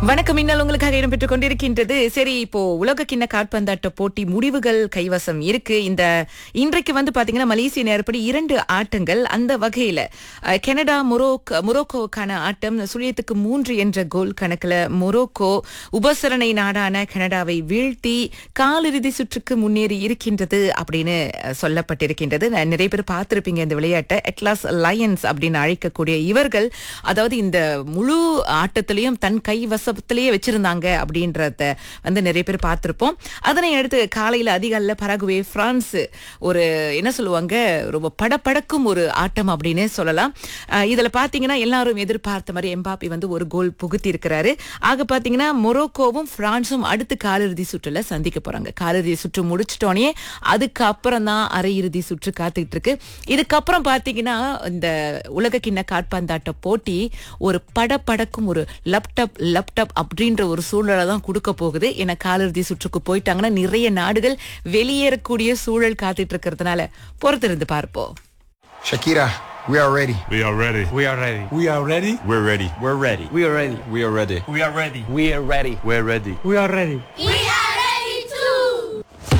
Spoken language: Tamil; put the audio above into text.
வணக்கம் இன்னல் உங்களுக்காக இடம்பெற்றுக் கொண்டிருக்கின்றது சரி இப்போ உலக கிண்ண காற்பந்தாட்ட போட்டி முடிவுகள் கைவசம் இருக்கு இந்த இன்றைக்கு வந்து பாத்தீங்கன்னா மலேசிய நேரப்படி இரண்டு ஆட்டங்கள் அந்த வகையில அஹ், கனடா மொரோக்கோ மொரோக்கோவுக்கான ஆட்டம் சுழியத்துக்கு மூன்று என்ற கோல் கணக்குல மொரோக்கோ உபசரணை நாடான கனடாவை வீழ்த்தி காலிறுதி சுற்றுக்கு முன்னேறி இருக்கின்றது அப்படின்னு அஹ், சொல்லப்பட்டிருக்கின்றது நான் நிறைய பேர் பார்த்திருப்பீங்க இந்த விளையாட்டை அட்லாஸ் லயன்ஸ் அப்படின்னு அழைக்கக்கூடிய இவர்கள் அதாவது இந்த முழு ஆட்டத்திலையும் தன் கை வசத்திலேயே வச்சிருந்தாங்க அப்படின்றத வந்து நிறைய பேர் பார்த்திருப்போம் அதனை அடுத்து காலையில அதிகாலையில பராகுவே பிரான்ஸ் ஒரு என்ன சொல்லுவாங்க ரொம்ப படபடக்கும் ஒரு ஆட்டம் அப்படின்னு சொல்லலாம் அஹ் இதுல பாத்தீங்கன்னா எல்லாரும் எதிர்பார்த்த மாதிரி எம்பாப்பி வந்து ஒரு கோல் புகுத்தி இருக்கிறாரு ஆக பாத்தீங்கன்னா மொரோக்கோவும் பிரான்ஸும் அடுத்து காலிறுதி சுற்றுல சந்திக்க போறாங்க காலிறுதி சுற்று முடிச்சிட்டோனே அதுக்கப்புறம் தான் அரையிறுதி சுற்று காத்துக்கிட்டு இருக்கு இதுக்கப்புறம் பாத்தீங்கன்னா இந்த உலக கிண்ண காற்பந்தாட்ட போட்டி ஒரு படபடக்கும் ஒரு லேப்டாப் லேப்டாப் அப்படின்ற ஒரு சூழலை தான் கொடுக்க போகுது ஏன்னா காலிறுதி சுற்றுக்கு போயிட்டாங்கன்னா நிறைய நாடுகள் வெளியேறக்கூடிய சூழல் காத்துட்டு இருக்கிறதுனால பொறுத்திருந்து பார்ப்போம் Shakira, we are ready. We are ready. We are ready. We are ready. We're ready. We're ready. We are ready. We are ready. We are ready. We are ready. We're ready. We are ready. We